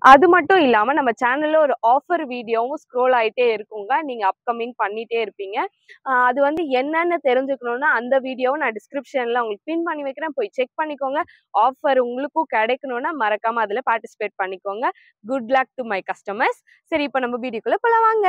அது மட்டும் இல்லாம நம்ம சேனல்ல ஒரு ஆஃபர் வீடியோவும் ஸ்க்ரோல் ஆயிட்டே இருக்குங்க நீங்க அப்கமிங் பண்ணிட்டே இருப்பீங்க ஆஹ் அது வந்து என்னன்னு தெரிஞ்சுக்கணும்னா அந்த வீடியோவை நான் டிஸ்கிரிப்ஷன்ல உங்களுக்கு பின் பண்ணி வைக்கிறேன் போய் செக் பண்ணிக்கோங்க ஆஃபர் உங்களுக்கும் கிடைக்கணும்னா மறக்காம அதுல பார்ட்டிசிபேட் பண்ணிக்கோங்க good luck to my customers சரி இப்போ நம்ம வீடியோக்குள்ள போலாம் வாங்க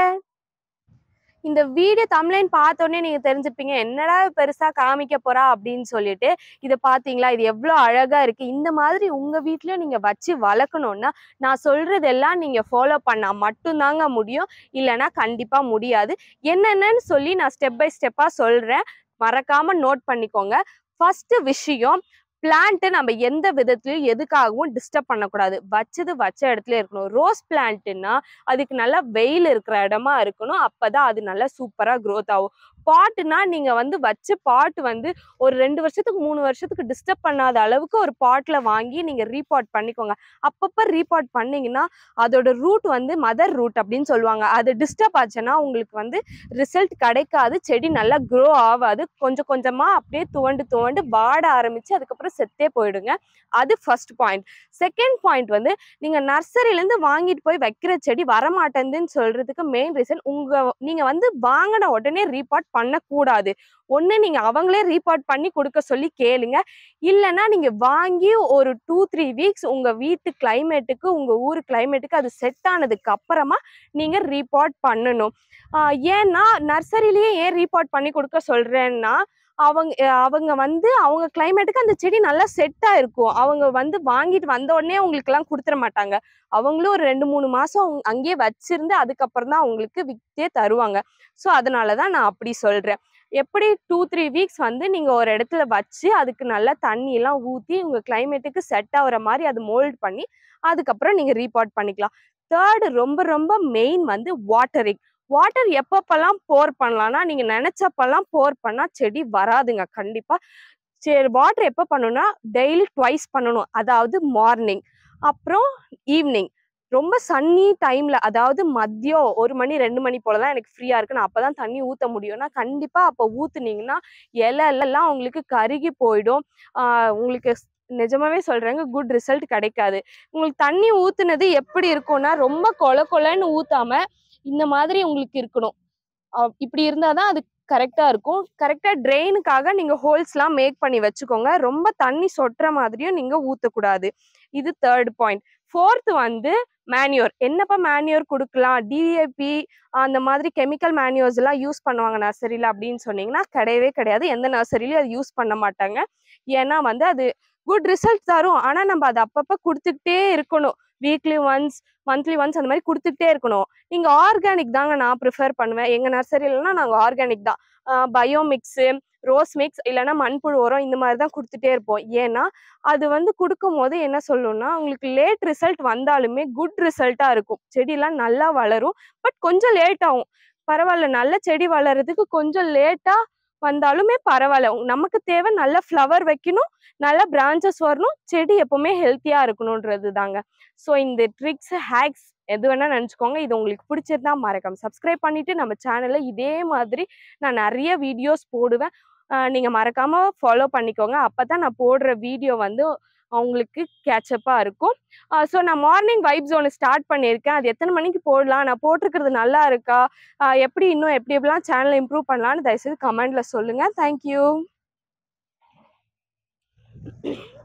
இந்த வீடியோ தமிழ்லைன் பார்த்தோன்னே நீங்க தெரிஞ்சுப்பீங்க என்னடா பெருசா காமிக்க போறா அப்படின்னு சொல்லிட்டு இதை பாத்தீங்களா இது எவ்வளவு அழகா இருக்கு இந்த மாதிரி உங்க வீட்லயும் நீங்க வச்சு வளர்க்கணும்னா நான் சொல்றதெல்லாம் நீங்க ஃபாலோ பண்ணா மட்டும்தாங்க முடியும் இல்லைன்னா கண்டிப்பா முடியாது என்னென்னன்னு சொல்லி நான் ஸ்டெப் பை ஸ்டெப்பா சொல்றேன் மறக்காம நோட் பண்ணிக்கோங்க ஃபர்ஸ்ட் விஷயம் பிளான்ட்டு நம்ம எந்த விதத்துலயும் எதுக்காகவும் டிஸ்டர்ப் பண்ணக்கூடாது வச்சது வச்ச இடத்துல இருக்கணும் ரோஸ் பிளான்ட்னா அதுக்கு நல்லா வெயில் இருக்கிற இடமா இருக்கணும் அப்பதான் அது நல்லா சூப்பரா growth ஆகும் பாட்டுனா நீங்க வந்து வச்ச பாட் வந்து ஒரு ரெண்டு வருஷத்துக்கு மூணு வருஷத்துக்கு டிஸ்டர்ப் பண்ணாத அளவுக்கு ஒரு பாட்ல வாங்கி நீங்க ரீபாட் பண்ணிக்கோங்க அப்பப்ப ரீபாட் பண்ணீங்கன்னா அதோட ரூட் வந்து மதர் ரூட் அப்படின்னு சொல்லுவாங்க அது டிஸ்டர்ப் ஆச்சுன்னா உங்களுக்கு வந்து ரிசல்ட் கிடைக்காது செடி நல்லா க்ரோ ஆகாது கொஞ்சம் கொஞ்சமா அப்படியே துவண்டு துவண்டு வாட ஆரம்பிச்சு அதுக்கப்புறம் செத்தே போயிடுங்க அது ஃபர்ஸ்ட் பாயிண்ட் செகண்ட் பாயிண்ட் வந்து நீங்க நர்சரில இருந்து வாங்கிட்டு போய் வைக்கிற செடி வரமாட்டேங்குதுன்னு சொல்றதுக்கு மெயின் ரீசன் உங்க நீங்க வந்து வாங்கின உடனே ரீபாட் பண்ணக்கூடாது ஒண்ணு நீங்க அவங்களே ரீபாட் பண்ணி கொடுக்க சொல்லி கேளுங்க இல்லைன்னா நீங்க வாங்கி ஒரு டூ த்ரீ வீக்ஸ் உங்க வீட்டு கிளைமேட்டுக்கு உங்க ஊர் கிளைமேட்டுக்கு அது செட் ஆனதுக்கு அப்புறமா நீங்க ரீபாட் பண்ணணும் ஆஹ் ஏன்னா நர்சரிலேயே ஏன் ரீபாட் பண்ணி கொடுக்க சொல்றேன்னா அவங்க அஹ் அவங்க வந்து அவங்க கிளைமேட்டுக்கு அந்த செடி நல்லா செட் ஆயிருக்கும் அவங்க வந்து வாங்கிட்டு வந்த உடனே உங்களுக்கு எல்லாம் கொடுத்துட மாட்டாங்க அவங்களும் ஒரு ரெண்டு மூணு மாசம் அவங்க அங்கேயே வச்சிருந்து அதுக்கப்புறம் தான் அவங்களுக்கு வித்தே தருவாங்க ஸோ அதனாலதான் நான் அப்படி சொல்றேன் எப்படி டூ த்ரீ வீக்ஸ் வந்து நீங்க ஒரு இடத்துல வச்சு அதுக்கு நல்லா தண்ணி எல்லாம் ஊத்தி உங்க கிளைமேட்டுக்கு செட் ஆகுற மாதிரி அது மோல்ட் பண்ணி அதுக்கப்புறம் நீங்க ரீபாட் பண்ணிக்கலாம் தேர்டு ரொம்ப ரொம்ப மெயின் வந்து வாட்டரிங் வாட்டர் எப்பப்பெல்லாம் போர் பண்ணலாம்னா நீங்க நினைச்சப்பெல்லாம் போர் பண்ணா செடி வராதுங்க கண்டிப்பா சரி வாட்டர் எப்போ பண்ணணும்னா டெய்லி ட்வைஸ் பண்ணணும் அதாவது மார்னிங் அப்புறம் ஈவினிங் ரொம்ப சன்னி டைம்ல அதாவது மதியம் ஒரு மணி ரெண்டு மணி போல தான் எனக்கு ஃப்ரீயா இருக்கு நான் அப்பதான் தண்ணி ஊத்த முடியும்னா கண்டிப்பா அப்போ ஊத்துனீங்கன்னா இலை எல்லாம் உங்களுக்கு கருகி போயிடும் ஆஹ் உங்களுக்கு ஸ்- நிஜமாவே சொல்றேங்க குட் ரிசல்ட் கிடைக்காது உங்களுக்கு தண்ணி ஊத்துனது எப்படி இருக்கும்னா ரொம்ப கொல கொலன்னு ஊத்தாம இந்த மாதிரி உங்களுக்கு இருக்கணும் அஹ் இப்படி இருந்தாதான் அது கரெக்டா இருக்கும் கரெக்டா ட்ரெயினுக்காக நீங்க ஹோல்ஸ்லாம் மேக் பண்ணி வச்சுக்கோங்க ரொம்ப தண்ணி சொட்டுற மாதிரியும் நீங்க ஊத்தக்கூடாது இது தேர்ட் பாயிண்ட் ஃபோர்த் வந்து மேன்யூர் என்னப்பா மேன்யூர் கொடுக்கலாம் டிஏபி அந்த மாதிரி கெமிக்கல் மேன்யூர்ஸ் எல்லாம் யூஸ் பண்ணுவாங்க நர்சரியில அப்படின்னு சொன்னீங்கன்னா கிடையவே கிடையாது எந்த நர்சரியிலும் அது யூஸ் பண்ண மாட்டாங்க ஏன்னா வந்து அது குட் ரிசல்ட் தரும் ஆனா நம்ம அதை அப்பப்ப கொடுத்துக்கிட்டே இருக்கணும் வீக்லி ஒன்ஸ் மந்த்லி ஒன்ஸ் அந்த மாதிரி கொடுத்துக்கிட்டே இருக்கணும் நீங்க ஆர்கானிக் தாங்க நான் ப்ரிஃபர் பண்ணுவேன் எங்க நர்சரியிலலாம் நாங்க ஆர்கானிக் தான் பயோ மிக்ஸு ரோஸ் மிக்ஸ் இல்லைன்னா மண்புழு உரம் இந்த மாதிரி தான் கொடுத்துட்டே இருப்போம் ஏன்னா அது வந்து கொடுக்கும் போது என்ன சொல்லணும்னா உங்களுக்கு லேட் ரிசல்ட் வந்தாலுமே குட் ரிசல்ட்டா இருக்கும் செடியெல்லாம் நல்லா வளரும் பட் கொஞ்சம் லேட் ஆகும் பரவாயில்ல நல்ல செடி வளர்றதுக்கு கொஞ்சம் லேட்டா வந்தாலுமே பரவாயில்ல உங்க- நமக்கு தேவை நல்ல ஃப்ளவர் வைக்கணும் நல்ல பிரான்ச்சஸ் வரணும் செடி எப்பவுமே ஹெல்த்தியா இருக்கணும்ன்றது தாங்க ஸோ இந்த ட்ரிக்ஸ் ஹேக்ஸ் எது வேணா நினச்சிக்கோங்க இது உங்களுக்கு பிடிச்சிருந்தா மறக்காம சப்ஸ்கிரைப் பண்ணிட்டு நம்ம சேனல்ல இதே மாதிரி நான் நிறைய வீடியோஸ் போடுவேன் ஆஹ் நீங்க மறக்காம ஃபாலோ பண்ணிக்கோங்க அப்பதான் நான் போடுற வீடியோ வந்து உங்களுக்கு கேட்சப்பாக இருக்கும் ஸோ நான் மார்னிங் வைப்ஸ் ஒன்று ஸ்டார்ட் பண்ணியிருக்கேன் அது எத்தனை மணிக்கு போடலாம் நான் போட்டிருக்கிறது நல்லா இருக்கா ஆஹ் எப்படி இன்னும் எப்படி எப்படிலாம் சேனலை இம்ப்ரூவ் பண்ணலான்னு தயவுசெய்து கமெண்ட்ல சொல்லுங்க தேங்க்யூ